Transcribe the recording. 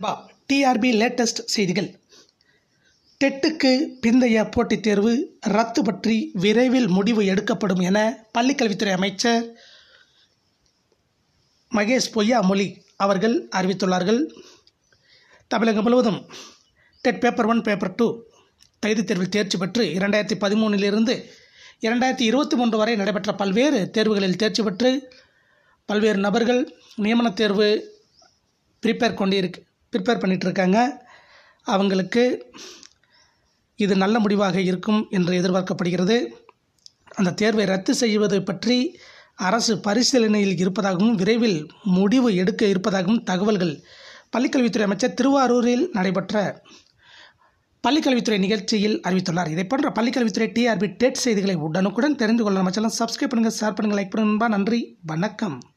பா TRP latest செய்திகள் டெட்டுக்கு பிந்தைய போட்டித் தேர்வு ரத்து பற்றி விரைவில் முடிவு எடுக்கப்படும் என பள்ளிக்கல்வித்துறை அமைச்சர் மகேஷ் பொய்யாமொழி அவர்கள் அறிவித்துள்ளார்கள் தமிழகம் முழுவதும் TET paper one paper two தகுதித் தேர்வில் தேர்ச்சி பெற்று இரண்டாயிரத்தி பதிமூணிலிருந்து இரண்டாயிரத்தி இருபத்தி மூன்று வரை நடைபெற்ற பல்வேறு தேர்வுகளில் தேர்ச்சி பெற்று பல்வேறு நபர்கள் நியமனத் தேர்வு ப்ரிப்பேர் கொண்டிருக்கு ப்ரிப்பேர் பண்ணிகிட்ருக்காங்க அவங்களுக்கு இது நல்ல முடிவாக இருக்கும் என்று எதிர்பார்க்கப்படுகிறது அந்த தேர்வை ரத்து செய்வது பற்றி அரசு பரிசீலனையில் இருப்பதாகவும் விரைவில் முடிவு எடுக்க இருப்பதாகவும் தகவல்கள் பள்ளிக்கல்வித்துறை அமைச்சர் திருவாரூரில் நடைபெற்ற பள்ளிக்கல்வித்துறை நிகழ்ச்சியில் அறிவித்துள்ளார் இதை போன்ற பள்ளிக்கல்வித்துறை டிஆர்பி டெட் செய்திகளை உடனுக்குடன் தெரிந்து கொள்ள நம்ம சேனல் சப்ஸ்கிரைப் பண்ணுங்கள் ஷேர் பண்ணுங்கள் லைக் பண்ணுங்கள் நன்றி வணக்கம்